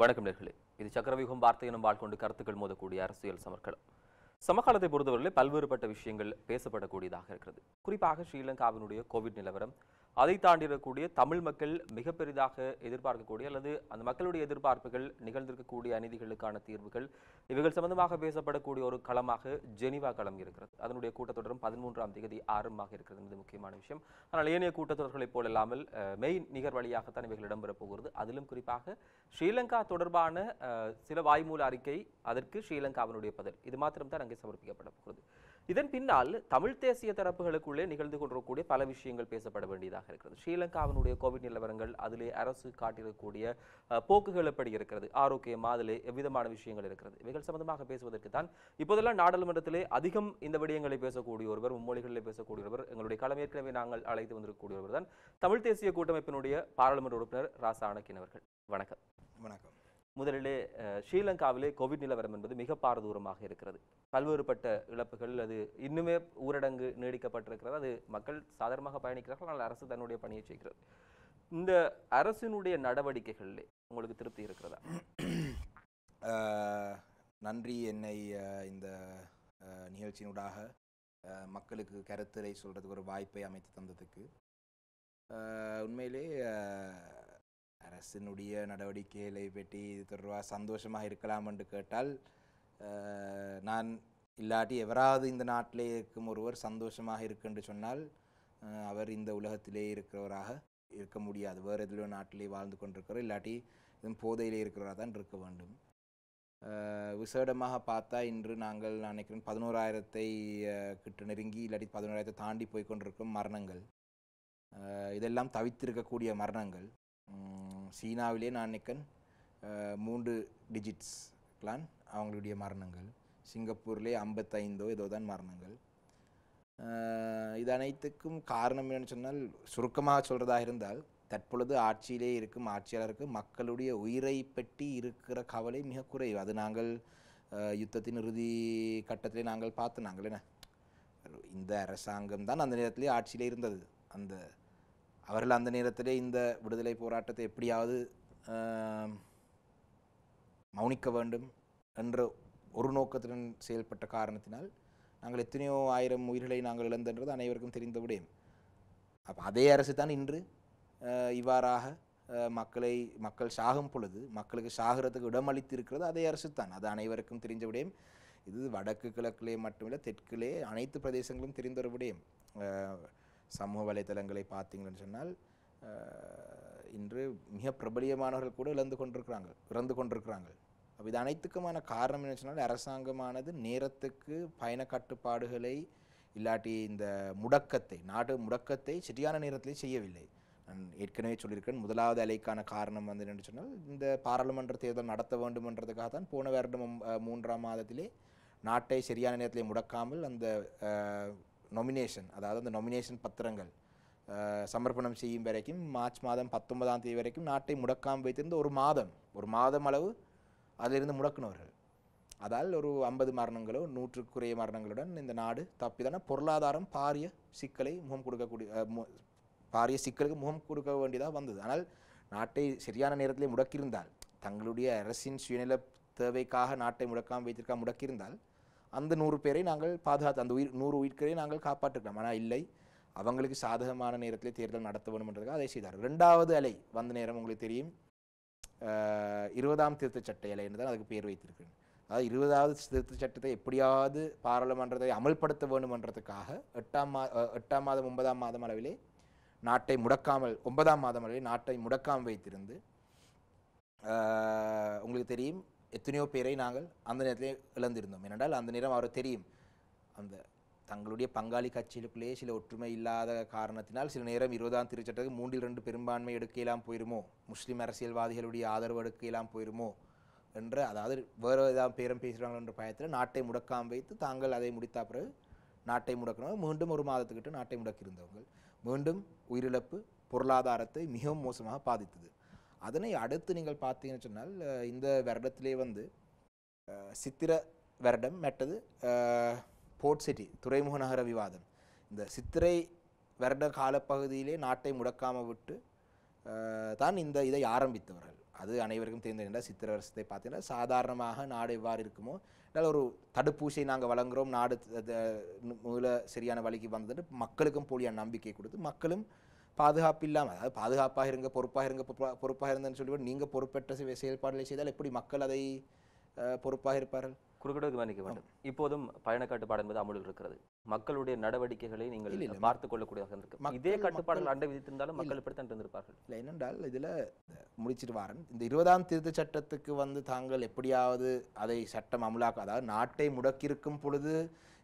வணக்கம் நேர்களே இது சக்கரவியூகம் வார்த்தை எனும் வாழ் கொண்டு கருத்துக்கள் மோதக்கூடிய அரசியல் சமர்க்களம் சமகாலத்தை பொறுத்தவரையில் பல்வேறுபட்ட விஷயங்கள் பேசப்படக்கூடியதாக இருக்கிறது குறிப்பாக ஸ்ரீலங்காவினுடைய கோவிட் நிலவரம் அதை தாண்டிடக்கூடிய தமிழ் மக்கள் மிக பெரிதாக எதிர்பார்க்கக்கூடிய அல்லது அந்த மக்களுடைய எதிர்பார்ப்புகள் நிகழ்ந்திருக்கக்கூடிய அநீதிகளுக்கான தீர்வுகள் இவைகள் சம்பந்தமாக பேசப்படக்கூடிய ஒரு களமாக ஜெனிவா களம் இருக்கிறது அதனுடைய கூட்டத்தொடரும் பதிமூன்றாம் தேதி ஆரம்பமாக இருக்கிறது என்பது முக்கியமான விஷயம் ஆனால் ஏனைய கூட்டத்தொடர்களைப் போல் இல்லாமல் அஹ், மெய் நிகர் வழியாகத்தான் இவைகள் இடம்பெறப் போகிறது அதிலும் குறிப்பாக ஸ்ரீலங்கா தொடர்பான அஹ், சில வாய்மூல அறிக்கை அதற்கு ஸ்ரீலங்காவினுடைய பதில் இது மாத்திரம்தான் அங்கே சமர்ப்பிக்கப்பட போகிறது இதன் பின்னால் தமிழ் தேசிய தரப்புகளுக்குள்ளே நிகழ்ந்து கொண்டிருக்கக்கூடிய பல விஷயங்கள் பேசப்பட வேண்டியதாக இருக்கிறது ஸ்ரீலங்காவினுடைய கோவிட் நிலவரங்கள் அதிலே அரசு காட்டியிருக்கக்கூடிய அஹ், போக்குகள் எப்படி இருக்கிறது ஆரோக்கியமா அதிலே எவ்விதமான விஷயங்கள் இருக்கிறது இவைகள் சம்பந்தமாக பேசுவதற்கு தான் இப்போதெல்லாம் நாடாளுமன்றத்திலே அதிகம் இந்த விடயங்களை பேசக்கூடிய ஒருவர் மும்மொழிகளிலே பேசக்கூடிய ஒருவர் எங்களுடைய களம் ஏற்கனவே நாங்கள் அழைத்து வந்திருக்கக்கூடிய ஒருவர் தான் தமிழ் தேசிய கூட்டமைப்பினுடைய பாராளுமன்ற உறுப்பினர் ராசா அணக்கின் அவர்கள் வணக்கம் வணக்கம் முதலிலே அஹ், ஸ்ரீலங்காவிலே கோவிட் நிலவரம் என்பது மிக பாரதூரமாக இருக்கிறது பல்வேறுபட்ட இழப்புகள் அது இன்னுமே ஊரடங்கு நீடிக்கப்பட்டிருக்கிறது அது மக்கள் சாதாரணமாக பயணிக்கிறார்கள் ஆனால் அரசு தன்னுடைய பணியை செய்கிறது இந்த அரசினுடைய நடவடிக்கைகளிலே உங்களுக்கு திருப்தி இருக்கிறதா அஹ், நன்றி என்னை அஹ், இந்த அஹ், நிகழ்ச்சியினூடாக அஹ், மக்களுக்கு கருத்துரை சொல்கிறதுக்கு ஒரு வாய்ப்பை அமைத்து தந்ததுக்கு அஹ், உண்மையிலே அஹ், அரசினுடைய நடவடிக்கைகளை பற்றி இது தொடர்பாக சந்தோஷமாக இருக்கலாம் என்று கேட்டால் அஹ், நான் இல்லாட்டி எவராவது இந்த நாட்டிலே இருக்கும் ஒருவர் சந்தோஷமாக இருக்குன்னு சொன்னால் அஹ், அவர் இந்த உலகத்திலே இருக்கிறவராக இருக்க முடியாது வேறு எதிலோ நாட்டிலே வாழ்ந்து கொண்டிருக்கிறோம் இல்லாட்டி இதுவும் போதையிலே இருக்கிறவராக தான் இருக்க வேண்டும் அஹ் விசேடமாக பார்த்தா இன்று நாங்கள் நான் நினைக்கிறேன் பதினோராயிரத்தை அஹ், கிட்ட நெருங்கி இல்லாட்டி பதினோராயிரத்தை தாண்டி போய் கொண்டிருக்கும் மரணங்கள் அஹ், இதெல்லாம் தவித்திருக்கக்கூடிய மரணங்கள் உம், சீனாவிலே நான் நினைக்கிறேன் அஹ், மூன்று டிஜிட்ஸ் பிளான் அவங்களுடைய மரணங்கள் சிங்கப்பூர்லேயே ஐம்பத்தைந்தோ ஏதோ தான் மரணங்கள் அஹ், இது அனைத்துக்கும் காரணம் என்னன்னு சொன்னால் சுருக்கமாக சொல்கிறதாக இருந்தால் தற்பொழுது ஆட்சியிலே இருக்கும் ஆட்சியாளருக்கு மக்களுடைய உயிரை பற்றி இருக்கிற கவலை மிக குறைவு அது நாங்கள் அஹ், யுத்தத்தின் இறுதி கட்டத்திலே நாங்கள் பார்த்து நாங்கள் என்ன இந்த அரசாங்கம் தான் அந்த நேரத்திலே ஆட்சியிலே இருந்தது அந்த அவர்கள் அந்த நேரத்திலே இந்த விடுதலை போராட்டத்தை எப்படியாவது அஹ், மௌனிக்க வேண்டும் என்ற ஒரு நோக்கத்துடன் செயல்பட்ட காரணத்தினால் நாங்கள் எத்தனையோ ஆயிரம் உயிர்களை நாங்கள் இழந்தன்றது அனைவருக்கும் தெரிந்த விடயம் அப்போ அதே அரசு தான் இன்று அஹ், இவ்வாறாக அஹ், மக்களை மக்கள் சாகும் பொழுது மக்களுக்கு சாகிறதுக்கு இடமளித்து இருக்கிறது அதே அரசு தான் அது அனைவருக்கும் தெரிஞ்ச விடயம் இது வடக்கு கிழக்கிலே மட்டுமில்லை தெற்கிலே அனைத்து பிரதேசங்களும் தெரிந்த ஒரு விடயம் அஹ், சமூக வலைத்தளங்களை பார்த்தீங்கன்னு சொன்னால் அஹ், இன்று மிக பிரபலியமானவர்கள் கூட இழந்து கொண்டிருக்கிறாங்க இறந்து கொண்டிருக்கிறாங்க அப்போ இது அனைத்துக்குமான காரணம் என்ன சொன்னால் அரசாங்கமானது நேரத்துக்கு பயண கட்டுப்பாடுகளை இல்லாட்டி இந்த முடக்கத்தை நாடு முடக்கத்தை சரியான நேரத்திலே செய்யவில்லை நான் ஏற்கனவே சொல்லியிருக்கேன் முதலாவது அலைக்கான காரணம் வந்து என்னென்னு சொன்னால் இந்த பாராளுமன்ற தேர்தல் நடத்த வேண்டும் என்றதுக்காக தான் போன வருடம் அஹ், மூன்றாம் மாதத்திலே நாட்டை சரியான நேரத்திலே முடக்காமல் அந்த நொமினேஷன் அதாவது அந்த நொமினேஷன் பத்திரங்கள் அஹ், சமர்ப்பணம் செய்யும் வரைக்கும் மார்ச் மாதம் பத்தொன்பதாம் தேதி வரைக்கும் நாட்டை முடக்காமல் வைத்திருந்த ஒரு மாதம் ஒரு மாதம் அளவு அதிலிருந்து முடக்கினவர்கள் அதால் ஒரு ஐம்பது மரணங்களோ நூற்றுக்குரிய மரணங்களுடன் இந்த நாடு தப்பிதான பொருளாதாரம் பாரிய சிக்கலை முகம் கொடுக்கக்கூடிய அஹ், மு- பாரிய சிக்கலுக்கு முகம் கொடுக்க வேண்டியதாக வந்தது ஆனால் நாட்டை சரியான நேரத்திலே முடக்கியிருந்தால் தங்களுடைய அரசின் சுயநல தேவைக்காக நாட்டை முடக்காமல் வைத்திருக்கா முடக்கியிருந்தால் அந்த நூறு பேரை நாங்கள் பாதுகாத்து அந்த உயிர் நூறு உயிர்களை நாங்கள் காப்பாற்றிக்கலாம் ஆனால் இல்லை அவங்களுக்கு சாதகமான நேரத்திலே தேர்தல் நடத்த வேண்டும்ன்றதுக்காக அதை செய்தார் ரெண்டாவது அலை வந்த நேரம் உங்களுக்கு தெரியும் அஹ், இருபதாம் திருத்தச் சட்ட இலை என்று தான் அதுக்கு பேர் வைத்திருக்கிறேன் அதாவது இருபதாவது திருத்தச் சட்டத்தை எப்படியாவது பாராளுமன்றத்தை அமல்படுத்த வேண்டுமென்றதுக்காக எட்டாம் மா அஹ், எட்டாம் மாதம் ஒன்பதாம் மாதம் அளவிலே நாட்டை முடக்காமல் ஒன்பதாம் மாதம் அளவிலே நாட்டை முடக்காமல் வைத்திருந்து அஹ், உங்களுக்கு தெரியும் எத்தனையோ பேரை நாங்கள் அந்த நேரத்திலே இழந்திருந்தோம் ஏனென்றால் அந்த நேரம் அவர் தெரியும் அந்த தங்களுடைய பங்காளி கட்சிகளுக்குள்ளேயே சில ஒற்றுமை இல்லாத காரணத்தினால் சில நேரம் இருபதாம் திருச்சட்டத்துக்கு மூன்றில் ரெண்டு பெரும்பான்மை எடுக்கலாம் போயிருமோ முஸ்லிம் அரசியல்வாதிகளுடைய ஆதரவு எடுக்கலாம் போயிருமோ என்ற அதாவது வேறு ஏதாவது பேரம் பேசுகிறாங்க என்ற பயத்தில் நாட்டை முடக்காமல் வைத்து தாங்கள் அதை முடித்த பிறகு நாட்டை முடக்கணும் மீண்டும் ஒரு மாதத்துக்கிட்ட நாட்டை முடக்கியிருந்தவங்க மீண்டும் உயிரிழப்பு பொருளாதாரத்தை மிகவும் மோசமாக பாதித்தது அதனை அடுத்து நீங்கள் பார்த்தீங்கன்னு சொன்னால் அஹ், இந்த வருடத்திலே வந்து அஹ், சித்திர வருடம் மற்றது அஹ், போர்ட் சிட்டி துறைமுக நகர விவாதம் இந்த சித்திரை வருட காலப்பகுதியிலே நாட்டை முடக்காமல் விட்டு அஹ், தான் இந்த இதை ஆரம்பித்தவர்கள் அது அனைவருக்கும் தெரிந்த சித்திர வருஷத்தை பார்த்தீங்கன்னா சாதாரணமாக நாடு எவ்வாறு இருக்குமோ அதனால் ஒரு தடுப்பூசியை நாங்கள் வழங்குகிறோம் நாடு த- த- மூல சரியான வழிக்கு வந்தது மக்களுக்கும் போலியான நம்பிக்கை கொடுத்து மக்களும் பாதுகாப்பு இல்லாமல் அதாவது பாதுகாப்பாக இருங்க பொறுப்பாக இருங்க பொறுப்பா- பொறுப்பாக இருந்தேன்னு சொல்லி நீங்கள் பொறுப்பற்ற செ- செயல்பாடுகளை செய்தால் எப்படி மக்கள் அதை அஹ், பொறுப்பாக இருப்பார்கள் குறுக்கிடவுக்கு மன்னிக்க வேண்டும் இப்போதும் பயண கட்டுப்பாடு என்பது அமலில் இருக்கிறது மக்களுடைய நடவடிக்கைகளை நீங்கள் இல்ல, இல்ல. பார்த்துக் கொள்ளக்கூடியதாக இருக்கு மக்கள்- இதே கட்டுப்பாடுகள் மக்கள்- அண்டை விதித்திருந்தாலும் மக்கள் இப்படித்தான் இருந்திருப்பார்கள் இல்லை என்னென்றால் இதில் முடிச்சிட்டு வரேன் இந்த இருபதாம் திருத்த சட்டத்துக்கு வந்து தாங்கள் எப்படியாவது அதை சட்டம் அமலாக்க அதாவது நாட்டை முடக்கியிருக்கும் பொழுது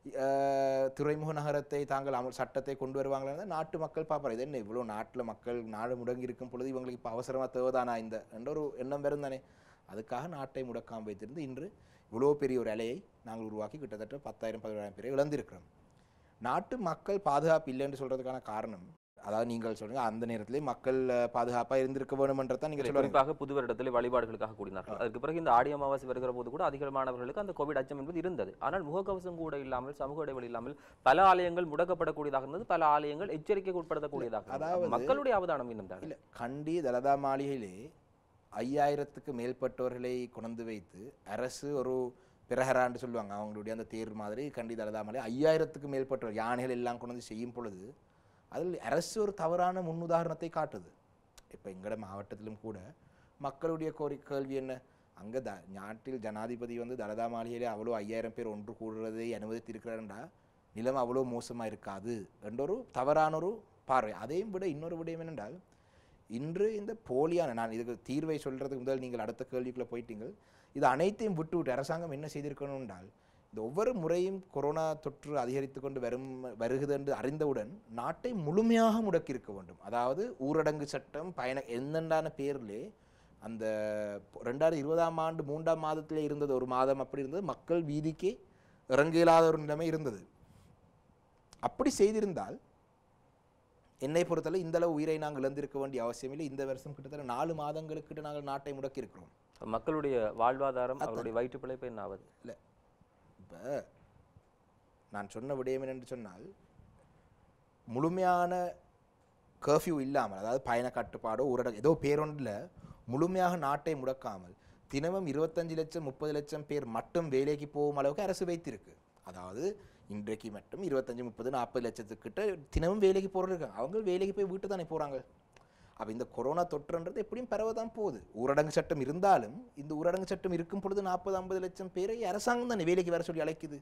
அஹ், துறைமுக நகரத்தை தாங்கள் அமல் சட்டத்தை கொண்டு வருவாங்களா நாட்டு மக்கள் பார்ப்பாரு இது என்ன இவ்வளோ நாட்டில் மக்கள் நாடு முடங்கி இருக்கும் பொழுது இவங்களுக்கு இப்போ அவசரமாக தேவைதானா இந்த என்ற ஒரு எண்ணம் வரும் தானே அதுக்காக நாட்டை முடக்காமல் வைத்திருந்து இன்று இவ்வளோ பெரிய ஒரு அலையை நாங்கள் உருவாக்கி கிட்டத்தட்ட பத்தாயிரம் பதினோராயிரம் பேரை இழந்திருக்கிறோம் நாட்டு மக்கள் பாதுகாப்பு இல்லைன்னு சொல்றதுக்கான காரணம் அதாவது நீங்கள் சொல்லுங்க அந்த நேரத்திலே மக்கள் அஹ், பாதுகாப்பா இருந்திருக்க வேணும்ன்றதான் நீங்க சொல்லுவாங்க குறிப்பாக புது வருடத்தில் வழிபாடுகளுக்காக கூடினார்கள் அதுக்கு பிறகு இந்த ஆடி அமாவாசை வருகிற போது கூட அதிகமானவர்களுக்கு அந்த கோவிட் அச்சம் என்பது இருந்தது ஆனால் முகக்கவசம் கூட இல்லாமல் சமூக இடைவெளி இல்லாமல் பல ஆலயங்கள் முடக்கப்படக்கூடியதாக இருந்தது பல ஆலயங்கள் எச்சரிக்கைக்கு உட்படுத்தக்கூடியதாக இருந்தது. அதாவது- மக்களுடைய அவதானம் இன்னும் தான் இல்ல கண்டி தலதா மாளிகையிலே ஐயாயிரத்துக்கு மேற்பட்டவர்களை கொண்டு வைத்து அரசு ஒரு பிரஹரான்னு சொல்லுவாங்க அவங்களுடைய அந்த தேர் மாதிரி கண்டி தலதா மாளிகை ஐயாயிரத்துக்கு மேற்பட்டவர் யானைகள் எல்லாம் கொண்டு வந்து செய்யும் பொழுது அதில் அரசு ஒரு தவறான முன்னுதாரணத்தை காட்டுது இப்போ எங்கட மாவட்டத்திலும் கூட மக்களுடைய கோரி கேள்வி என்ன அங்கே த நாட்டில் ஜனாதிபதி வந்து தலதா மாளிகையிலே அவ்வளோ ஐயாயிரம் பேர் ஒன்று கூடுறதை அனுமதித்திருக்கிறாருண்டா நிலம் அவ்வளோ மோசமாக இருக்காது என்ற ஒரு தவறான ஒரு பார்வை அதையும் விட இன்னொரு விடயம் என்னென்றால் இன்று இந்த போலியான நான் இதுக்கு தீர்வை சொல்றதுக்கு முதல் நீங்கள் அடுத்த கேள்விக்குள்ளே போயிட்டீங்கள் இது அனைத்தையும் விட்டு விட்டு அரசாங்கம் என்ன செய்திருக்கணும் என்றால் இந்த ஒவ்வொரு முறையும் கொரோனா தொற்று அதிகரித்து கொண்டு வரும் வருகுது என்று அறிந்தவுடன் நாட்டை முழுமையாக முடக்கியிருக்க வேண்டும் அதாவது ஊரடங்கு சட்டம் பயண என்னென்றான பேரிலே அந்த ரெண்டாயிரத்தி இருபதாம் ஆண்டு மூன்றாம் மாதத்திலே இருந்தது ஒரு மாதம் அப்படி இருந்தது மக்கள் வீதிக்கே இறங்க இயலாத ஒரு நிலைமை இருந்தது அப்படி செய்திருந்தால் என்னை பொறுத்தவரை இந்த அளவு உயிரை நாங்கள் இழந்திருக்க வேண்டிய அவசியமில்லை இந்த வருஷம் கிட்டத்தட்ட நாலு மாதங்களுக்கு நாங்கள் நாட்டை முடக்கி இருக்கிறோம் மக்களுடைய வாழ்வாதாரம் அவருடைய வயிற்று பிழைப்பு என்ன ஆவது இப்போ நான் சொன்ன விடயம் என்னென்று சொன்னால் முழுமையான கர்ஃப்யூ இல்லாமல் அதாவது பயண கட்டுப்பாடோ ஊரடங்கு ஏதோ பேரொன்றில் முழுமையாக நாட்டை முடக்காமல் தினமும் இருபத்தஞ்சு லட்சம் முப்பது லட்சம் பேர் மட்டும் வேலைக்கு போகும் அளவுக்கு அரசு வைத்திருக்கு அதாவது இன்றைக்கு மட்டும் இருபத்தஞ்சு முப்பது நாற்பது லட்சத்துக்கிட்ட தினமும் வேலைக்கு போகிறது இருக்காங்க அவங்க வேலைக்கு போய் வீட்டு தானே போகிறாங்க அப்போ இந்த கொரோனா தொற்றுன்றது எப்படியும் பரவ தான் போகுது ஊரடங்கு சட்டம் இருந்தாலும் இந்த ஊரடங்கு சட்டம் இருக்கும் பொழுது நாற்பது ஐம்பது லட்சம் பேரை அரசாங்கம் தானே வேலைக்கு வர சொல்லி அழைக்குது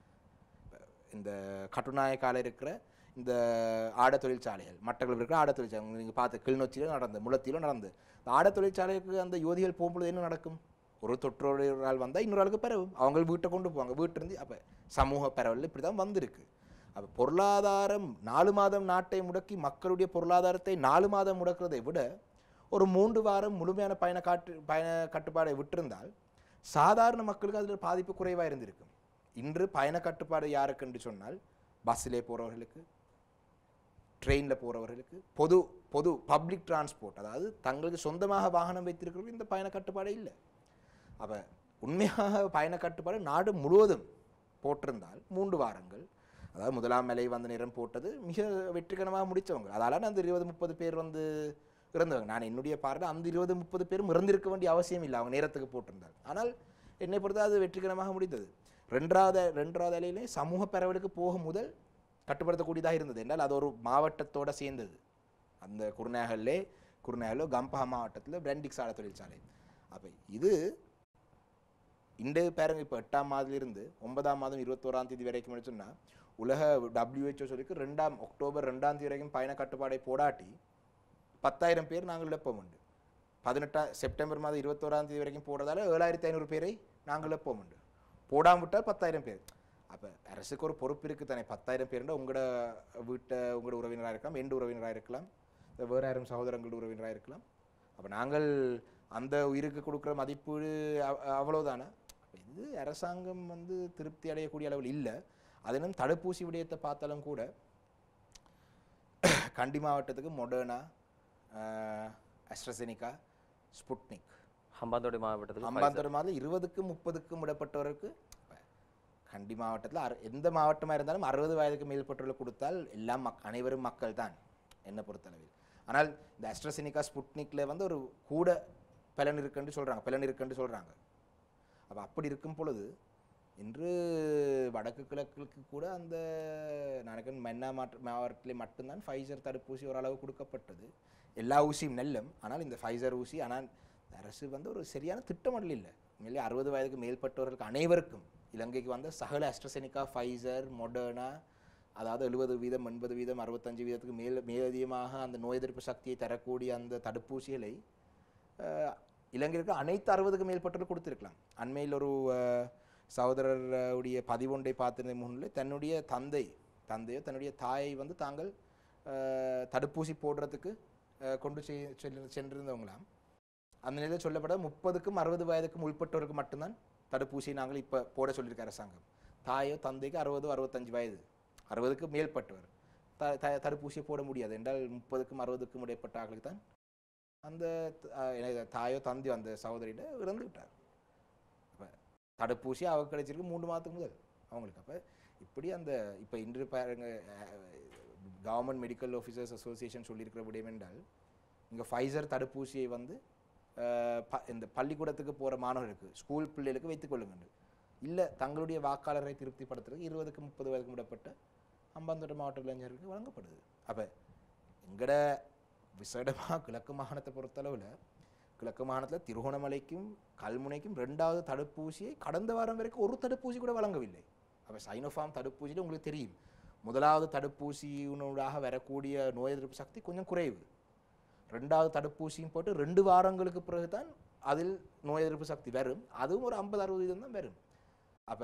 இந்த கட்டுநாயக்கால இருக்கிற இந்த ஆட தொழிற்சாலைகள் மட்டக்களப்பு இருக்கிற ஆட தொழிற்சாலை நீங்கள் பார்த்து கிளிநொச்சியில் நடந்து முளத்திலும் நடந்து இந்த ஆட தொழிற்சாலைக்கு அந்த யோதிகள் போகும்பொழுது என்ன நடக்கும் ஒரு தொற்றோடு ஒரு ஆள் வந்தால் இன்னொரு ஆளுக்கு பரவும் அவங்க வீட்டை கொண்டு போவாங்க வீட்டிலிருந்து அப்போ சமூக பரவல் இப்படி தான் வந்திருக்கு அப்போ பொருளாதாரம் நாலு மாதம் நாட்டை முடக்கி மக்களுடைய பொருளாதாரத்தை நாலு மாதம் முடக்கிறதை விட ஒரு மூன்று வாரம் முழுமையான பயண காட்டு பயண கட்டுப்பாடை விட்டிருந்தால் சாதாரண மக்களுக்கு அதில் பாதிப்பு குறைவாக இருந்திருக்கும் இன்று பயண கட்டுப்பாடு யாருக்கு என்று சொன்னால் பஸ்ஸிலே போகிறவர்களுக்கு ட்ரெயினில் போகிறவர்களுக்கு பொது பொது பப்ளிக் டிரான்ஸ்போர்ட் அதாவது தங்களுக்கு சொந்தமாக வாகனம் வைத்திருக்கிறவர்கள் இந்த பயண கட்டுப்பாடே இல்லை அப்போ உண்மையாக பயண கட்டுப்பாடு நாடு முழுவதும் போட்டிருந்தால் மூன்று வாரங்கள் அதாவது முதலாம் நிலை வந்த நேரம் போட்டது மிக வெற்றிகரமாக முடித்தவங்க அதால அந்த இருபது முப்பது பேர் வந்து இறந்தவங்க நான் என்னுடைய பார்வையில் அந்த இருபது முப்பது பேரும் இறந்திருக்க வேண்டிய அவசியம் இல்லை அவங்க நேரத்துக்கு போட்டிருந்தாங்க ஆனால் என்னை பொறுத்த அது வெற்றிகரமாக முடிந்தது ரெண்டாவது ரெண்டாவது அலையிலே சமூக பரவலுக்கு போக முதல் கட்டுப்படுத்தக்கூடியதாக இருந்தது என்றால் அது ஒரு மாவட்டத்தோட சேர்ந்தது அந்த குருநாகல்லே குருநாகலோ கம்பஹா மாவட்டத்தில் பிராண்டிக்ஸ் ஆட தொழிற்சாலை அப்போ இது இன்றைய பாருங்க இப்போ எட்டாம் மாதத்திலிருந்து ஒன்பதாம் மாதம் இருபத்தோராம் தேதி வரைக்கும் சொன்னால் உலக WHO சொல்லிக்கு ரெண்டாம் அக்டோபர் ரெண்டாம் தேதி வரைக்கும் பயண கட்டுப்பாடை போடாட்டி பத்தாயிரம் பேர் நாங்கள் இழப்போம் உண்டு பதினெட்டாம் செப்டம்பர் மாதம் இருபத்தோராம் தேதி வரைக்கும் போடுறதால ஏழாயிரத்தி ஐநூறு பேரை நாங்கள் இழப்போம் உண்டு போடாம விட்டால் பத்தாயிரம் பேர் அப்போ அரசுக்கு ஒரு பொறுப்பு இருக்குது தானே பத்தாயிரம் பேருண்டா உங்களோட வீட்டை உங்களோட உறவினராக இருக்கலாம் எந்த உறவினராக இருக்கலாம் இல்ல வேறு யாரும் சகோதரங்களோட உறவினராக இருக்கலாம் அப்போ நாங்கள் அந்த உயிருக்கு கொடுக்குற மதிப்பீடு அவ்- அவ்வளவுதானே அப்ப இது அரசாங்கம் வந்து திருப்தி அடையக்கூடிய அளவில் இல்லை அதிலும் தடுப்பூசி விடயத்தை பார்த்தாலும் கூட கண்டி மாவட்டத்துக்கு மொடர்னா அஸ்ட்ரசெனிகா ஸ்புட்னிக் ஹம்பாந்தோட்டை மாவட்டத்தில் அம்பாந்தோட்டை மாதிரி இருபதுக்கும் முப்பதுக்கும் விடப்பட்டவருக்கு இப்ப கண்டி மாவட்டத்தில் அறு எந்த மாவட்டமாக இருந்தாலும் அறுபது வயதுக்கு மேற்பட்டவர்களுக்கு கொடுத்தால் எல்லாம் மக் அனைவரும் மக்கள் தான் என்னை பொறுத்தளவில் ஆனால் இந்த அஸ்ட்ரசெனிகா ஸ்புட்னிக்ல வந்து ஒரு கூட பலன் இருக்குன்னு சொல்கிறாங்க பலன் இருக்குன்னு சொல்கிறாங்க அப்போ அப்படி இருக்கும் பொழுது இன்று வடக்கு கிழக்குக்கு கூட அந்த எனக்கு மென்னா மாற்ற மாவட்டத்திலே மட்டும்தான் ஃபைசர் தடுப்பூசி ஓரளவு கொடுக்கப்பட்டது எல்லா ஊசியும் நெல்லும் ஆனால் இந்த ஃபைசர் ஊசி ஆனால் அரசு வந்து ஒரு சரியான திட்டமிடல் இல்லை உண்மையிலே அறுபது வயதுக்கு மேற்பட்டவர்களுக்கு அனைவருக்கும் இலங்கைக்கு வந்த சகல அஸ்ட்ரசெனிகா ஃபைசர் மொடர்னா அதாவது எழுபது வீதம் எண்பது வீதம் அறுபத்தஞ்சு வீதத்துக்கு மேல் மேலதிகமாக அந்த நோய் எதிர்ப்பு சக்தியை தரக்கூடிய அந்த தடுப்பூசிகளை அஹ், இலங்கைக்கு அனைத்து அறுபதுக்கு மேற்பட்டவர் கொடுத்திருக்கலாம் அண்மையில் ஒரு அஹ், சகோதரர் அஹ், உடைய பதிவொன்றை பார்த்திருந்த முன்னில் தன்னுடைய தந்தை தந்தையோ தன்னுடைய தாயை வந்து தாங்கள் அஹ், தடுப்பூசி போடுறதுக்கு அஹ், கொண்டு செய்- சென்று- சென்றிருந்தவங்களாம் அந்த நிலையில் சொல்லப்பட முப்பதுக்கும் அறுபது வயதுக்கும் உட்பட்டவருக்கு மட்டும்தான் தடுப்பூசி நாங்கள் இப்போ போட சொல்லியிருக்க அரசாங்கம் தாயோ தந்தைக்கு அறுபதோ அறுபத்தஞ்சு வயது அறுபதுக்கு மேற்பட்டவர் த த- தடுப்பூசியை போட முடியாது என்றால் முப்பதுக்கும் அறுபதுக்கும் இடைப்பட்ட ஆளுக்கு தான் அந்த த- அஹ் எனது தாயோ தந்தையோ அந்த சகோதரியிட இறந்து விட்டார் அப்போ தடுப்பூசி அவ கிடைச்சிருக்கு மூன்று மாதத்துக்கு முதல் அவங்களுக்கு அப்போ இப்படி அந்த இப்போ இன்று பாருங்க கவர்மெண்ட் மெடிக்கல் ஆஃபீஸர்ஸ் அசோசியேஷன் சொல்லியிருக்கிற விடயம் என்றால் இங்கே ஃபைசர் தடுப்பூசியை வந்து அஹ், ப இந்த பள்ளிக்கூடத்துக்கு போகிற மாணவர்களுக்கு ஸ்கூல் பிள்ளைகளுக்கு வைத்துக் கொள்ளுங்கள் இல்லை தங்களுடைய வாக்காளரை திருப்திப்படுத்துறதுக்கு இருபதுக்கு முப்பது வயதுக்கு விடப்பட்ட அம்பாந்தோட்ட மாவட்ட இளைஞர்களுக்கு வழங்கப்படுது அப்போ எங்கட விசேடமாக கிழக்கு மாகாணத்தை பொறுத்தளவில் கிழக்கு மாகாணத்தில் திருகோணமலைக்கும் கல்முனைக்கும் ரெண்டாவது தடுப்பூசியை கடந்த வாரம் வரைக்கும் ஒரு தடுப்பூசி கூட வழங்கவில்லை அப்போ சைனோஃபார்ம் தடுப்பூசியில் உங்களுக்கு தெரியும் முதலாவது தடுப்பூசியினூடாக வரக்கூடிய நோய் எதிர்ப்பு சக்தி கொஞ்சம் குறைவு ரெண்டாவது தடுப்பூசியும் போட்டு ரெண்டு வாரங்களுக்கு பிறகு தான் அதில் நோய் எதிர்ப்பு சக்தி வரும் அதுவும் ஒரு ஐம்பது அறுபது வீதம் தான் வரும் அப்போ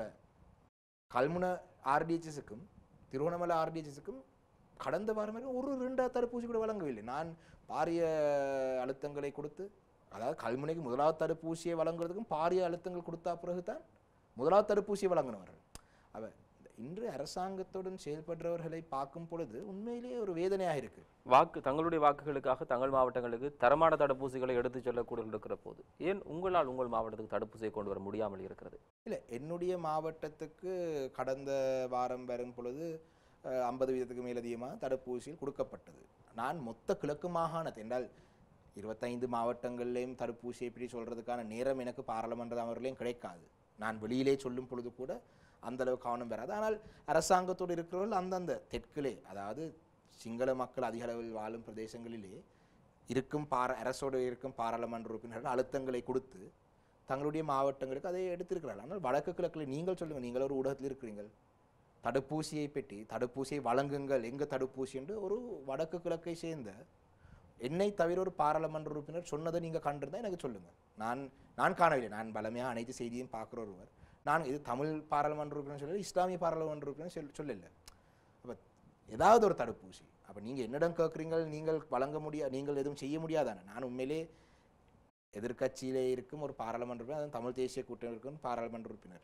கல்முனை ஆர்டிஹெச்எஸுக்கும் திருவண்ணாமலை ஆர்டிஹெச்எஸுக்கும் கடந்த வாரம் வரைக்கும் ஒரு ரெண்டாவது தடுப்பூசி கூட வழங்கவில்லை நான் பாரிய அழுத்தங்களை கொடுத்து அதாவது கல்முனைக்கு முதலாவது தடுப்பூசியை வழங்குறதுக்கும் பாரிய அழுத்தங்கள் கொடுத்தா பிறகு தான் முதலாவது தடுப்பூசியை வழங்கினவர்கள் அவ இந்த இன்று அரசாங்கத்துடன் செயல்படுறவர்களை பார்க்கும் பொழுது உண்மையிலேயே ஒரு வேதனையாக இருக்கு வாக்கு தங்களுடைய வாக்குகளுக்காக தங்கள் மாவட்டங்களுக்கு தரமான தடுப்பூசிகளை எடுத்துச் செல்லக்கூடிய இருக்கிற போது ஏன் உங்களால் உங்கள் மாவட்டத்துக்கு தடுப்பூசியை கொண்டு வர முடியாமல் இருக்கிறது இல்லை என்னுடைய மாவட்டத்துக்கு கடந்த வாரம் வரும் பொழுது ஐம்பது வீதத்துக்கு மேலதிகமாக தடுப்பூசியில் கொடுக்கப்பட்டது நான் மொத்த கிழக்கு மாகாணத்தை என்றால் இருபத்தைந்து மாவட்டங்கள்லேயும் தடுப்பூசி எப்படி சொல்கிறதுக்கான நேரம் எனக்கு பாராளுமன்ற அமர்வுலையும் கிடைக்காது நான் வெளியிலே சொல்லும் பொழுது கூட அந்த அளவு கவனம் பெறாது ஆனால் அரசாங்கத்தோடு இருக்கிறவர்கள் அந்தந்த தெற்கிலே அதாவது சிங்கள மக்கள் அதிக அளவில் வாழும் பிரதேசங்களிலே இருக்கும் பார அரசோடு இருக்கும் பாராளுமன்ற உறுப்பினர்கள் அழுத்தங்களை கொடுத்து தங்களுடைய மாவட்டங்களுக்கு அதை எடுத்திருக்கிறார்கள் ஆனால் வடக்கு கிழக்கில் நீங்கள் சொல்லுங்கள் நீங்கள் ஒரு ஊடகத்தில் இருக்கிறீர்கள் தடுப்பூசியை பெட்டி தடுப்பூசியை வழங்குங்கள் எங்க தடுப்பூசி என்று ஒரு வடக்கு கிழக்கை சேர்ந்த என்னை தவிர ஒரு பாராளுமன்ற உறுப்பினர் சொன்னதை நீங்கள் கண்டிருந்தா எனக்கு சொல்லுங்க நான் நான் காணவில்லை நான் பலமையாக அனைத்து செய்தியும் பார்க்குற ஒருவர் நான் இது தமிழ் பாராளுமன்ற உறுப்பினர் சொல்லல இஸ்லாமிய பாராளுமன்ற உறுப்பினர் சொல் சொல்லல அப்போ ஏதாவது ஒரு தடுப்பூசி அப்போ நீங்கள் என்னிடம் கேட்குறீங்கள் நீங்கள் வழங்க முடியா நீங்கள் எதுவும் செய்ய முடியாதானே நான் உண்மையிலே எதிர்க்கட்சியிலே இருக்கும் ஒரு பாராளுமன்ற உறுப்பினர் அதுவும் தமிழ் தேசிய கூட்டணி இருக்கும் பாராளுமன்ற உறுப்பினர்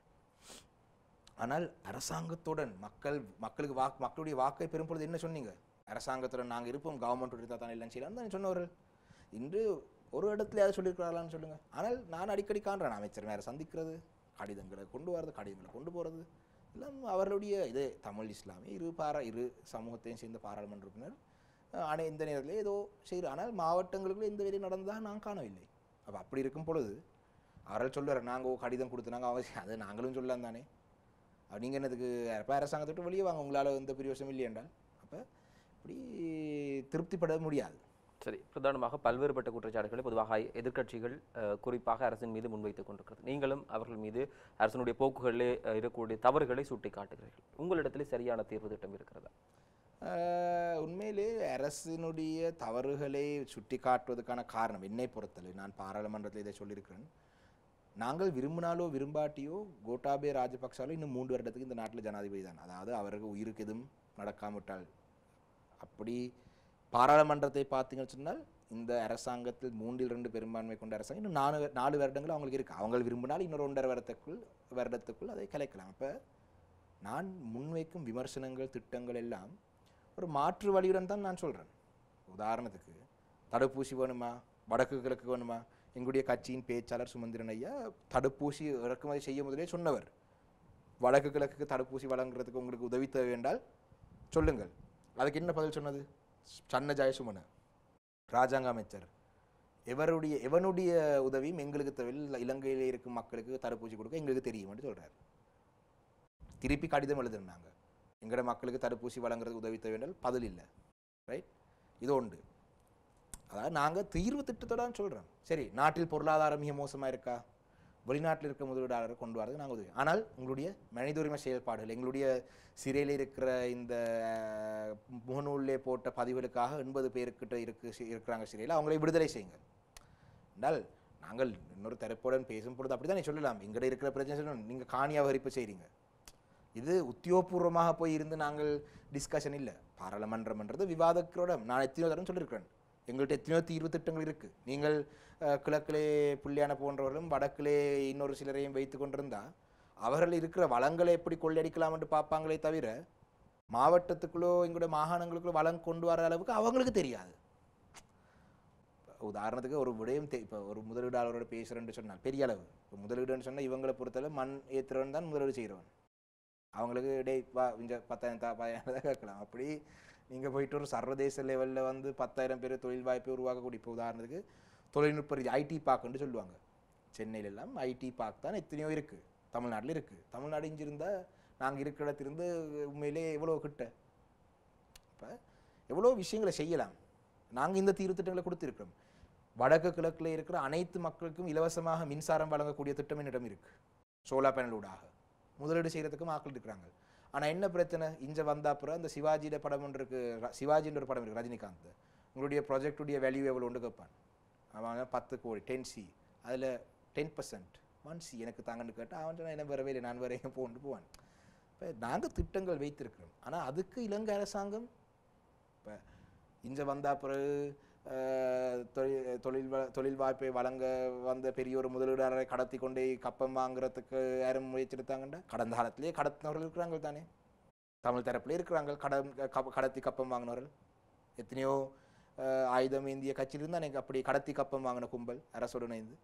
ஆனால் அரசாங்கத்துடன் மக்கள் மக்களுக்கு வாக்கு மக்களுடைய வாக்கை பெறும் பொழுது என்ன சொன்னீங்க அரசாங்கத்துடன் நாங்கள் இருப்போம் கவர்மெண்ட் எடுத்தால் தான் எல்லாம் செய்யலாம் தான் சொன்னவர்கள் இன்று ஒரு இடத்துல யாரும் சொல்லியிருக்கிறாங்களான்னு சொல்லுங்க ஆனால் நான் அடிக்கடி காண்றேன் அமைச்சர் நேரம் சந்திக்கிறது கடிதங்களை கொண்டு வரது கடிதங்களை கொண்டு போகிறது எல்லாம் அவர்களுடைய இது தமிழ் இஸ்லாமிய இரு பாரா இரு சமூகத்தையும் சேர்ந்த பாராளுமன்ற உறுப்பினர் அஹ், அனை இந்த நேரத்தில் ஏதோ செய்கிற ஆனால் மாவட்டங்களுக்குள்ள இந்த வேலை நடந்ததாக நான் காணவில்லை அப்போ அப்படி இருக்கும் பொழுது அவர்கள் சொல்லுவார் நாங்கள் கடிதம் கொடுத்தனாங்க அவசியம் அது நாங்களும் சொல்லலாம் தானே அப்ப நீங்க என்னதுக்கு அப்போ அரசாங்கத்தை விட்டு வெளியே வாங்க உங்களால் எந்த பிரயோசனம் இல்லை என்றால் அப்போ இப்படி திருப்திப்பட முடியாது சரி பிரதானமாக பல்வேறுபட்ட குற்றச்சாட்டுகளை பொதுவாக எதிர்க்கட்சிகள் அஹ், குறிப்பாக அரசின் மீது முன்வைத்துக் கொண்டிருக்கிறது நீங்களும் அவர்கள் மீது அரசினுடைய போக்குகளிலே அஹ், இருக்கக்கூடிய தவறுகளை சுட்டிக்காட்டுகிறீர்கள் உங்களிடத்திலே சரியான தீர்வு திட்டம் இருக்கிறதா ஆஹ் உண்மையிலே அரசினுடைய தவறுகளை சுட்டி காட்டுவதற்கான காரணம் என்னை பொறுத்தளவு நான் பாராளுமன்றத்தில் இதை சொல்லியிருக்கிறேன் நாங்கள் விரும்பினாலோ விரும்பாட்டியோ கோட்டாபே ராஜபக்சாலோ இன்னும் மூன்று வருடத்துக்கு இந்த நாட்டில் ஜனாதிபதி தான் அதாவது அவருக்கு உயிருக்கு எதுவும் நடக்காவிட்டால் அப்படி பாராளுமன்றத்தை பார்த்தீங்கன்னு சொன்னால் இந்த அரசாங்கத்தில் மூன்றில் ரெண்டு பெரும்பான்மை கொண்ட அரசாங்கம் இன்னும் நாலு நாலு வருடங்கள் அவங்களுக்கு இருக்குது அவங்க விரும்பினால் இன்னொரு ஒன்றரை வருடத்துக்குள் வருடத்துக்குள் அதை கலைக்கலாம் அப்போ நான் முன்வைக்கும் விமர்சனங்கள் திட்டங்கள் எல்லாம் ஒரு மாற்று வழியுடன் தான் நான் சொல்கிறேன் உதாரணத்துக்கு தடுப்பூசி வேணுமா வடக்கு கிழக்கு வேணுமா எங்களுடைய கட்சியின் பேச்சாளர் சுமந்திரன் ஐயா தடுப்பூசி இறக்குமதி செய்ய முதலே சொன்னவர் வடக்கு கிழக்குக்கு தடுப்பூசி வழங்குறதுக்கு உங்களுக்கு உதவி தேவை என்றால் சொல்லுங்கள் அதுக்கு என்ன பதில் சொன்னது சன்ன ஜெயசுமன ராஜாங்க அமைச்சர் எவருடைய எவனுடைய உதவியும் எங்களுக்கு தேவையில்லை இலங்கையில் இருக்கும் மக்களுக்கு தடுப்பூசி கொடுக்க எங்களுக்கு தெரியும்னு சொல்றாரு திருப்பி கடிதம் எழுதுனாங்க எங்களோட மக்களுக்கு தடுப்பூசி வழங்குறது உதவி தேவை என்றால் பதில் இல்லை ரைட் இது உண்டு அதாவது நாங்கள் தீர்வு திட்டத்தோட சொல்கிறோம் சரி நாட்டில் பொருளாதாரம் மிக மோசமாக இருக்கா வெளிநாட்டில் இருக்க முதலீடாளரை கொண்டு வரது நாங்கள் உதவி ஆனால் உங்களுடைய மனித உரிமை செயல்பாடுகள் எங்களுடைய சிறையில் இருக்கிற இந்த அஹ், முகநூலிலே போட்ட பதிவுகளுக்காக எண்பது பேருக்கிட்ட இருக்கு சி- இருக்கிறாங்க சிறையில் அவங்களை விடுதலை செய்யுங்க என்றால் நாங்கள் இன்னொரு தரப்புடன் பேசும் பொழுது அப்படி தானே சொல்லலாம் எங்கிட்ட இருக்கிற பிரச்சனை சொல்லணும் நீங்கள் காணி அபகரிப்பு செய்கிறீங்க இது உத்தியோகபூர்வமாக போய் இருந்து நாங்கள் டிஸ்கஷன் இல்லை பாராளுமன்றம்ன்றது விவாதக்கிறோட நான் எத்தனையோ தரம் சொல்லியிருக்கிறேன் எங்கள்கிட்ட எத்தனையோ தீர்வு திட்டங்கள் இருக்குது நீங்கள் அஹ், கிழக்கிலே புள்ளியான போன்றவர்களும் வடக்கிலே இன்னொரு சிலரையும் வைத்து கொண்டிருந்தா அவர்கள் இருக்கிற வளங்களை எப்படி கொள்ளையடிக்கலாம் என்று பார்ப்பாங்களே தவிர மாவட்டத்துக்குள்ளோ எங்களுடைய மாகாணங்களுக்குள்ளோ வளம் கொண்டு வர அளவுக்கு அவங்களுக்கு தெரியாது உதாரணத்துக்கு ஒரு விடயம் தே இப்போ ஒரு முதலீடாளரோட பேசுகிறேன்னு சொன்னால் பெரிய அளவு இப்போ முதலீடுன்னு சொன்னால் இவங்களை பொறுத்தளவு மண் ஏற்றுறவன் தான் முதலீடு செய்கிறவன் அவங்களுக்கு டேய் வா இங்க பத்தாயிரம் தா பத்தாயிரம் தான் கேட்கலாம் அப்படி நீங்கள் போயிட்டு ஒரு சர்வதேச லெவலில் வந்து பத்தாயிரம் பேர் தொழில் வாய்ப்பை உருவாக்கக்கூடிய இப்போ உதாரணத்துக்கு தொழில்நுட்ப ரீதி ஐடி பார்க்குன்னு சொல்லுவாங்க சென்னையில எல்லாம் ஐடி பார்க் தான் எத்தனையோ இருக்குது தமிழ்நாட்டில் இருக்குது தமிழ்நாடு இங்கே இருந்தால் நாங்கள் இருக்கிற இடத்திலிருந்து உண்மையிலே எவ்வளோ கிட்ட இப்போ எவ்வளோ விஷயங்களை செய்யலாம் நாங்கள் இந்த தீர்வு திட்டங்களை கொடுத்துருக்கிறோம் வடக்கு கிழக்கில் இருக்கிற அனைத்து மக்களுக்கும் இலவசமாக மின்சாரம் வழங்கக்கூடிய திட்டம் என்னிடம் இருக்குது சோலார் பேனல் ஊடாக முதலீடு செய்கிறதுக்கும் ஆட்கள் இருக்கிறாங்க ஆனால் என்ன பிரச்சனை இங்கே வந்த அப்புறம் அந்த சிவாஜியோட படம் ஒன்று இருக்கு ர- சிவாஜின்ற ஒரு படம் இருக்கு ரஜினிகாந்த் உங்களுடைய ப்ராஜெக்டுடைய வேல்யூ எவ்வளோ ஒன்று கேட்பான் அவன் பத்து கோடி டென் சி அதில் டென் பர்சன்ட் ஒன் சி எனக்கு தாங்கன்னு கேட்டால் அவன் சொன்னா, என்ன வரவே இல்லை நான் வரையும் போன்னு போவான் இப்போ நாங்கள் திட்டங்கள் வைத்திருக்கிறோம் ஆனால் அதுக்கு இலங்கை அரசாங்கம் இப்போ இங்கே வந்த பிறகு அஹ், தொழில் தொழில் வ- தொழில் வாய்ப்பை வழங்க வந்த பெரிய ஒரு முதலீடாளரை கடத்தி கொண்டே கப்பம் வாங்குறதுக்கு யாரும் முயற்சி எடுத்தாங்கண்டா கடந்த காலத்திலேயே கடத்தினவர்கள் இருக்கிறாங்க தானே தமிழ் தரப்புல இருக்கிறாங்க கடன் க- கடத்தி கப்பம் வாங்கினவர்கள் எத்தனையோ அஹ், ஆயுதம் ஏந்திய கட்சியிலிருந்து எனக்கு அப்படி கடத்தி கப்பம் வாங்கின கும்பல் அரசோடு இணைந்து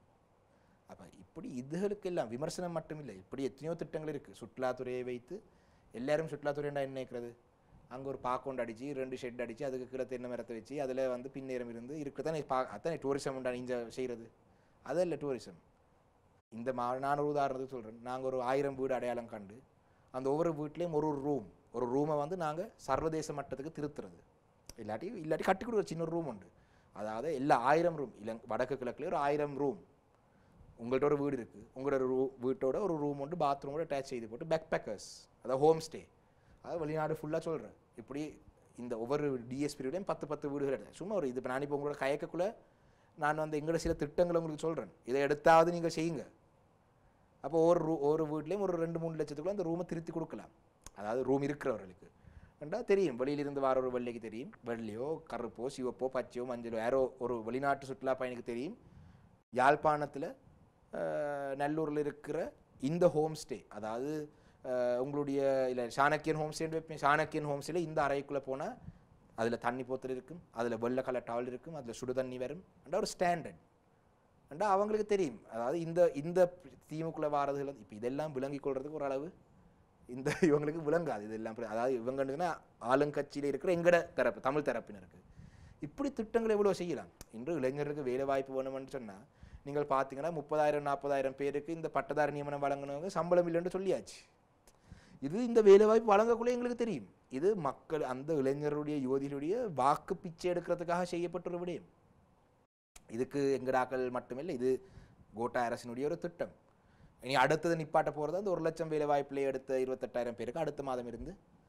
அப்போ இப்படி இதுகளுக்கெல்லாம் விமர்சனம் மட்டும் இல்லை இப்படி எத்தனையோ திட்டங்கள் இருக்குது சுற்றுலாத்துறையை வைத்து எல்லாரும் சுற்றுலாத்துறைன்னா என்ன நினைக்கிறது அங்கே ஒரு பாக்கொண்டு அடிச்சு ரெண்டு ஷெட் அடிச்சு அதுக்கு கீழே தென்னை மரத்தை வச்சு அதில் வந்து பின்னேறம் இருந்து இருக்கத்தானே பா அதானே டூரிசம் உண்டா இங்கே செய்கிறது அதல்ல டூரிசம் இந்த மா நான் ஒரு உதாரணத்துக்கு சொல்கிறேன் நாங்கள் ஒரு ஆயிரம் வீடு அடையாளம் கண்டு அந்த ஒவ்வொரு வீட்லேயும் ஒரு ஒரு ரூம் ஒரு ரூமை வந்து நாங்கள் சர்வதேச மட்டத்துக்கு திருத்துறது இல்லாட்டி இல்லாட்டி கட்டி கொடுக்குற சின்ன ரூம் உண்டு அதாவது எல்லா ஆயிரம் ரூம் இலங் வடக்கு கிழக்குல ஒரு ஆயிரம் ரூம் உங்கள்ட்ட ஒரு வீடு இருக்குது உங்களோட ரூ வீட்டோட ஒரு ரூம் உண்டு பாத்ரூமோட அட்டாச் செய்து போட்டு பேக் பேக்கர்ஸ் அதாவது ஹோம் ஸ்டே அதாவது வெளிநாடு ஃபுல்லாக சொல்கிறேன் இப்படி இந்த ஒவ்வொரு டிஎஸ்பியோடையும் பத்து பத்து வீடுகள் எடுத்தேன் சும்மா ஒரு இது இப்போ நான் இப்போ உங்களோட கயக்கக்குள்ளே நான் வந்து எங்களோட சில திட்டங்களை உங்களுக்கு சொல்கிறேன் இதை எடுத்தாவது நீங்கள் செய்யுங்க அப்போ ஒரு ரூ ஒரு வீட்லேயும் ஒரு ரெண்டு மூணு லட்சத்துக்குள்ள அந்த ரூமை திருத்தி கொடுக்கலாம் அதாவது ரூம் இருக்கிறவர்களுக்கு ஏண்டா தெரியும் வெளியிலிருந்து வர ஒரு வெள்ளைக்கு தெரியும் வெள்ளையோ கருப்போ சிவப்போ பச்சையோ மஞ்சளோ யாரோ ஒரு வெளிநாட்டு சுற்றுலா பயணிக்கு தெரியும் யாழ்ப்பாணத்தில் நல்லூரில் இருக்கிற இந்த ஹோம் ஸ்டே அதாவது அஹ், உங்களுடைய இல்லை சாணக்கியன் ஹோம் ஸ்டே வைப்பேன் சாணக்கியன் ஹோம் ஸ்டேல இந்த அறைக்குள்ளே போனால் அதில் தண்ணி போத்தல் இருக்கும் அதில் வெள்ளை கலர் டவல் இருக்கும் அதில் சுடு தண்ணி வரும் அண்டா ஒரு ஸ்டாண்டர்ட் அண்டா அவங்களுக்கு தெரியும் அதாவது இந்த இந்த தீமுக்குள்ளே வாரதுல இப்போ இதெல்லாம் விளங்கிக் கொள்றதுக்கு ஒரு அளவு இந்த இவங்களுக்கு விளங்காது இதெல்லாம் பிர- அதாவது இவங்கன்னா ஆளுங்கட்சியில் இருக்கிற எங்கட தரப்பு தமிழ் தரப்பினருக்கு இப்படி திட்டங்களை எவ்வளோ செய்யலாம் இன்று இளைஞருக்கு வேலை வாய்ப்பு வேணும்னு சொன்னால் நீங்கள் பார்த்தீங்கன்னா முப்பதாயிரம் நாற்பதாயிரம் பேருக்கு இந்த பட்டதாரி நியமனம் வழங்கினவங்க சம்பளம் இல்லைன்னு சொல்லியாச்சு இது இந்த வேலைவாய்ப்பு வழங்கக்குள்ளே எங்களுக்கு தெரியும் இது மக்கள் அந்த இளைஞருடைய யுவதிகளுடைய வாக்கு பிச்சை எடுக்கிறதுக்காக செய்யப்பட்ட ஒரு விடயம் இதுக்கு எங்கடாக்கள் மட்டுமில்லை இது கோட்டா அரசினுடைய ஒரு திட்டம் இனி அடுத்தது நிப்பாட்ட போகிறது அந்த ஒரு லட்சம் வேலை வாய்ப்பிலே எடுத்த இருபத்தெட்டாயிரம் பேருக்கு அடுத்த மாதம் இருந்து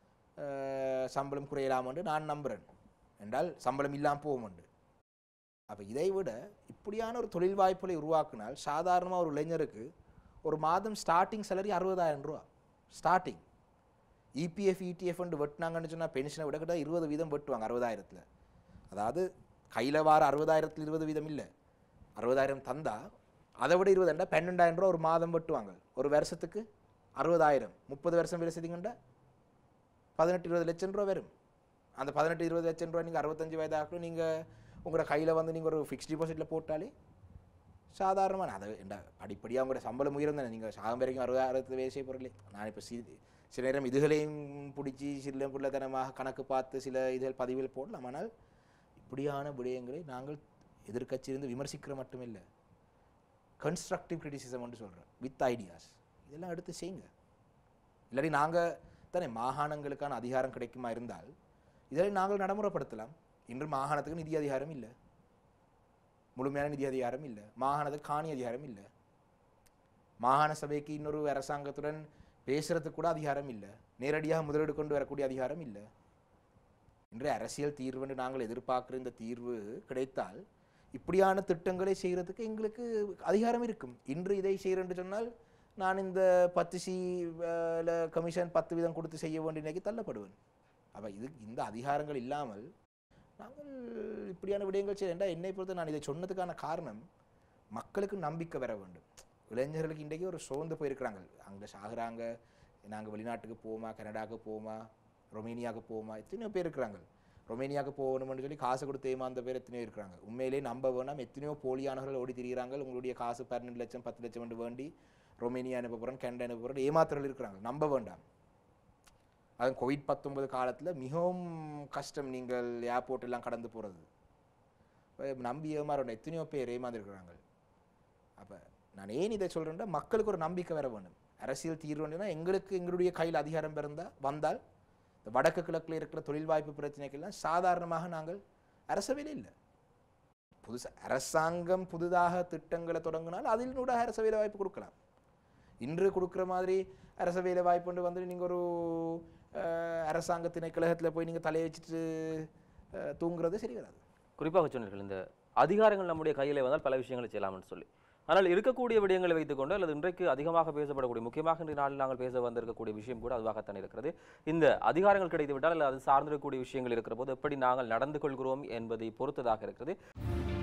அஹ், சம்பளம் குறையலாம் என்று நான் நம்புகிறேன் என்றால் சம்பளம் இல்லாமல் போகும்ண்டு அப்போ இதை விட இப்படியான ஒரு தொழில் வாய்ப்புகளை உருவாக்கினால் சாதாரணமாக ஒரு இளைஞருக்கு ஒரு மாதம் ஸ்டார்டிங் சேலரி அறுபதாயிரம் ரூபா ஸ்டார்டிங் இபிஎஃப் இடிஎஃப்னு வெட்டினாங்கன்னு சொன்னால் பென்ஷனை விட கிட்ட இருபது வீதம் வெட்டுவாங்க அறுபதாயிரத்தில் அதாவது கையில் வார அறுபதாயிரத்தில் இருபது வீதம் இல்லை அறுபதாயிரம் தந்தா அதை விட இருபதாயிரம் பன்னெண்டாயிரம் ரூபா ஒரு மாதம் வெட்டுவாங்க ஒரு வருஷத்துக்கு அறுபதாயிரம் முப்பது வருஷம் வேலை செய்தீங்கன்னா பதினெட்டு இருபது லட்சம் ரூபா வரும் அந்த பதினெட்டு இருபது லட்சம் ரூபா நீங்கள் அறுபத்தஞ்சு வயதாகட்டும் நீங்கள் உங்களோட கையில் வந்து நீங்கள் ஒரு ஃபிக்ஸ்ட் டிபாசிட்டில் போட்டாலே சாதாரணமான அதை என்ன படிப்படியாக உங்களோட சம்பளம் உயர்ந்த நீங்கள் சாகம் வரைக்கும் அறுபதாயிரத்து வேலை செய்ய போகிறீங்களே நான் இப்போ சி சில நேரம் இதுகளையும் பிடிச்சி சில புள்ளத்தனமாக கணக்கு பார்த்து சில இதுகள் பதிவுகள் போடலாம் ஆனால் இப்படியான விடயங்களை நாங்கள் எதிர்க்கட்சி இருந்து விமர்சிக்கிற மட்டும் இல்லை கன்ஸ்ட்ரக்டிவ் கிரிட்டிசிசம் சொல்கிறேன் வித் ஐடியாஸ் இதெல்லாம் எடுத்து செய்யுங்க இல்லாட்டி நாங்கள் தானே மாகாணங்களுக்கான அதிகாரம் கிடைக்குமா இருந்தால் இதை நாங்கள் நடைமுறைப்படுத்தலாம் இன்று மாகாணத்துக்கு நிதி அதிகாரம் இல்லை முழுமையான நிதி அதிகாரம் இல்லை மாகாணத்துக்கு காணி அதிகாரம் இல்லை மாகாண சபைக்கு இன்னொரு அரசாங்கத்துடன் பேசுறதுக்கு கூட அதிகாரம் இல்லை நேரடியாக முதலீடு கொண்டு வரக்கூடிய அதிகாரம் இல்லை இன்று அரசியல் தீர்வுன்னு நாங்கள் எதிர்பார்க்குற இந்த தீர்வு கிடைத்தால் இப்படியான திட்டங்களை செய்கிறதுக்கு எங்களுக்கு அதிகாரம் இருக்கும் இன்று இதை செய்கிறேன்னு சொன்னால் நான் இந்த பத்து சி கமிஷன் பத்து வீதம் கொடுத்து செய்ய வேண்டிய நிலைக்கு தள்ளப்படுவேன் அப்போ இது இந்த அதிகாரங்கள் இல்லாமல் நாங்கள் இப்படியான விடயங்கள் செய்ய என்னை பொறுத்த நான் இதை சொன்னதுக்கான காரணம் மக்களுக்கு நம்பிக்கை வர வேண்டும் இளைஞர்களுக்கு இன்றைக்கு ஒரு சோர்ந்து போயிருக்கிறாங்க அங்கே சாகுறாங்க நாங்கள் வெளிநாட்டுக்கு போவோமா கனடாவுக்கு போவோமா ரொமேனியாவுக்கு போவோமா எத்தனையோ பேர் இருக்கிறாங்க ரொமேனியாவுக்கு போகணும்னு சொல்லி காசு கொடுத்து ஏமாந்த பேர் எத்தனையோ இருக்கிறாங்க உண்மையிலே நம்ப வேணாம் எத்தனையோ போலியானவர்கள் ஓடி திரிகிறாங்க உங்களுடைய காசு பன்னெண்டு லட்சம் பத்து லட்சம் என்று வேண்டி ரொமேனியா அனுப்ப போகிறோம் கனடா அனுப்ப போகிறோம் ஏமாத்துறவர்கள் இருக்கிறாங்க நம்ப வேண்டாம் அது கோவிட் பத்தொன்பது காலத்தில் மிகவும் கஷ்டம் நீங்கள் ஏர்போர்ட் எல்லாம் கடந்து போகிறது நம்பி ஏமாறணும் எத்தனையோ பேர் ஏமாந்துருக்கிறாங்க அப்போ நான் ஏன் இதை சொல்கிறேன்னா மக்களுக்கு ஒரு நம்பிக்கை வர வேணும் அரசியல் தீர்வுன்னா எங்களுக்கு எங்களுடைய கையில் அதிகாரம் பிறந்தா வந்தால் இந்த வடக்கு கிழக்கில் இருக்கிற தொழில் வாய்ப்பு பிரச்சனைகள்லாம் சாதாரணமாக நாங்கள் அரசவையில் இல்லை புதுசா அரசாங்கம் புதிதாக திட்டங்களை தொடங்கினால் அதில் கூட அரச வேலை வாய்ப்பு கொடுக்கலாம் இன்று கொடுக்குற மாதிரி அரச வேலை வாய்ப்பு வந்து நீங்கள் ஒரு அஹ், அரசாங்க திணைக்கழகத்தில் போய் நீங்கள் தலையை வச்சுட்டு அஹ், தூங்குறது சரி வராது குறிப்பாக சொன்னீர்கள் இந்த அதிகாரங்கள் நம்முடைய கையிலே வந்தால் பல விஷயங்களை செய்யலாம்னு சொல்லி ஆனால் இருக்கக்கூடிய விடயங்களை வைத்துக்கொண்டு அல்லது இன்றைக்கு அதிகமாக பேசப்படக்கூடிய முக்கியமாக இன்றைய நாளில் நாங்கள் பேச வந்திருக்கக்கூடிய விஷயம் கூட அதுவாகத்தான் இருக்கிறது இந்த அதிகாரங்கள் கிடைத்து விட்டால் அல்லது அது சார்ந்திருக்கக்கூடிய விஷயங்கள் இருக்கிற போது எப்படி நாங்கள் நடந்து கொள்கிறோம் என்பதை பொறுத்ததாக இருக்கிறது